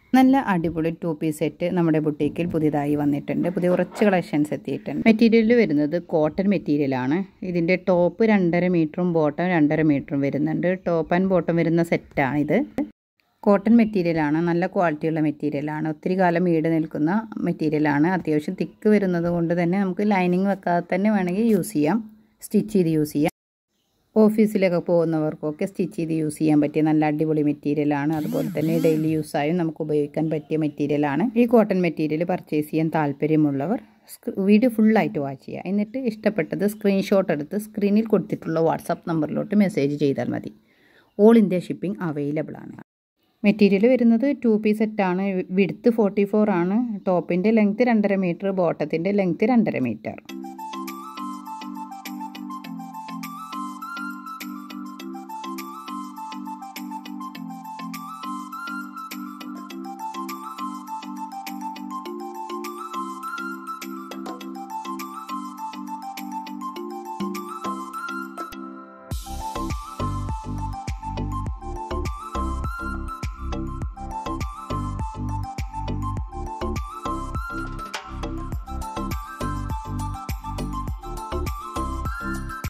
നല്ല അടിപൊളി to piece set നമ്മുടെ ബുട്ടീക്കിൽ പുതിയതായി വന്നിട്ടുണ്ട് പുതിയ കുറച്ച് കളക്ഷൻസ് എത്തിയിട്ടുണ്ട് മെറ്റീരിയൽ വരുന്നത് കോട്ടൺ മെറ്റീരിയലാണ് ഇതിൻ്റെ ടോപ്പ് രണ്ടര മീറ്ററും ബോട്ടം രണ്ടര മീറ്ററും വരുന്നുണ്ട് ടോപ്പ് ആൻഡ് ബോട്ടം വരുന്ന സെറ്റാണിത് കോട്ടൺ മെറ്റീരിയലാണ് നല്ല ക്വാളിറ്റിയുള്ള മെറ്റീരിയലാണ് ഒത്തിരി കാലം ഈട് നിൽക്കുന്ന മെറ്റീരിയലാണ് അത്യാവശ്യം തിക്ക് വരുന്നത് കൊണ്ട് തന്നെ നമുക്ക് ലൈനിങ് വെക്കാതെ തന്നെ വേണമെങ്കിൽ യൂസ് ചെയ്യാം സ്റ്റിച്ച് ചെയ്ത് യൂസ് ചെയ്യാം ഓഫീസിലൊക്കെ പോകുന്നവർക്കൊക്കെ സ്റ്റിച്ച് ചെയ്ത് യൂസ് ചെയ്യാൻ പറ്റിയ നല്ല അടിപൊളി മെറ്റീരിയലാണ് അതുപോലെ തന്നെ ഡെയിലി യൂസായും നമുക്ക് ഉപയോഗിക്കാൻ പറ്റിയ മെറ്റീരിയലാണ് ഈ കോട്ടൺ മെറ്റീരിയൽ പർച്ചേസ് ചെയ്യാൻ താല്പര്യമുള്ളവർ വീഡിയോ ഫുള്ളായിട്ട് വാച്ച് ചെയ്യുക എന്നിട്ട് ഇഷ്ടപ്പെട്ടത് സ്ക്രീൻഷോട്ട് എടുത്ത് സ്ക്രീനിൽ കൊടുത്തിട്ടുള്ള വാട്സാപ്പ് നമ്പറിലോട്ട് മെസ്സേജ് ചെയ്താൽ മതി ഓൾ ഇന്ത്യ ഷിപ്പിംഗ് അവൈലബിൾ ആണ് മെറ്റീരിയൽ വരുന്നത് ടു പീസ് സെറ്റാണ് വിടുത്ത് ഫോർട്ടി ഫോർ ആണ് ടോപ്പിൻ്റെ ലെങ്ത്ത് രണ്ടര മീറ്റർ ബോട്ടത്തിൻ്റെ ലെങ്ത്ത് രണ്ടര മീറ്റർ